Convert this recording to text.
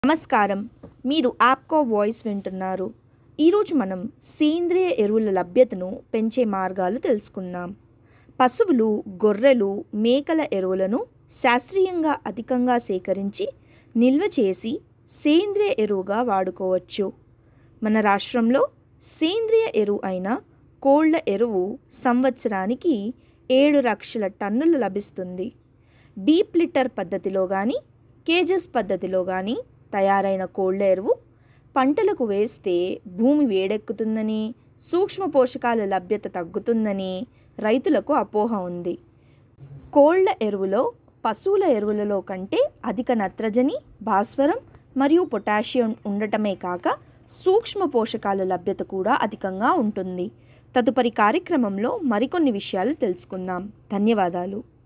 నమస్కారం మీరు యాప్కో వాయిస్ వింటున్నారు ఈరోజు మనం సేంద్రియ ఎరువుల లభ్యతను పెంచే మార్గాలు తెలుసుకుందాం పశువులు గొర్రెలు మేకల ఎరువులను శాస్త్రీయంగా అధికంగా సేకరించి నిల్వ చేసి సేంద్రియ ఎరువుగా వాడుకోవచ్చు మన రాష్ట్రంలో సేంద్రియ ఎరువు అయిన కోళ్ల ఎరువు సంవత్సరానికి ఏడు లక్షల టన్నులు లభిస్తుంది డీప్ లిటర్ పద్ధతిలో కానీ కేజెస్ పద్ధతిలో కానీ తయారైన కోళ్ల ఎరువు పంటలకు వేస్తే భూమి వేడెక్కుతుందని సూక్ష్మ పోషకాల లభ్యత తగ్గుతుందని రైతులకు అపోహ ఉంది కోళ్ల ఎరువులో పశువుల ఎరువులలో కంటే అధిక నత్రజని భాస్వరం మరియు పొటాషియం ఉండటమే కాక సూక్ష్మ పోషకాల లభ్యత కూడా అధికంగా ఉంటుంది తదుపరి కార్యక్రమంలో మరికొన్ని విషయాలు తెలుసుకుందాం ధన్యవాదాలు